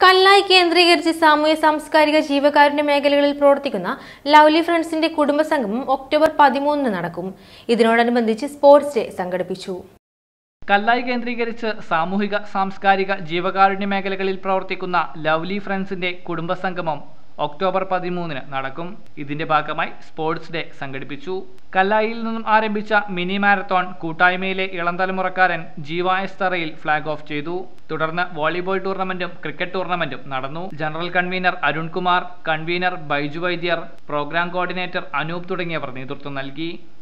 കല്ലായി കേന്ദ്രീകരിച്ച് സാമൂഹ്യ സാംസ്കാരിക ജീവകാരുണ്യ മേഖലകളിൽ പ്രവർത്തിക്കുന്ന ലവ്ലി ഫ്രണ്ട്സിന്റെ കുടുംബസംഗമം ഒക്ടോബർ പതിമൂന്നിന് നടക്കും ഇതിനോടനുബന്ധിച്ച് സ്പോർട്സ് ഡേ സംഘടിപ്പിച്ചു കല്ലായി കേന്ദ്രീകരിച്ച് സാമൂഹിക സാംസ്കാരിക ജീവകാരുണ്യ മേഖലകളിൽ പ്രവർത്തിക്കുന്ന ലവ്ലി ഫ്രണ്ട്സിന്റെ കുടുംബസംഗമം ഒക്ടോബർ പതിമൂന്നിന് നടക്കും ഇതിന്റെ ഭാഗമായി സ്പോർട്സ് ഡേ സംഘടിപ്പിച്ചു കല്ലായിയിൽ നിന്നും ആരംഭിച്ച മിനി മാരത്തോൺ കൂട്ടായ്മയിലെ ഇളം തലമുറക്കാരൻ ജീവ എസ് തറയിൽ ഫ്ളാഗ് ഓഫ് ചെയ്തു തുടർന്ന് വോളിബോൾ ടൂർണമെന്റും ക്രിക്കറ്റ് ടൂർണമെന്റും നടന്നു general convener Arunkumar convener Baiju Vaidyar programme coordinator Anoop തുടങ്ങിയവർ നേതൃത്വം നൽകി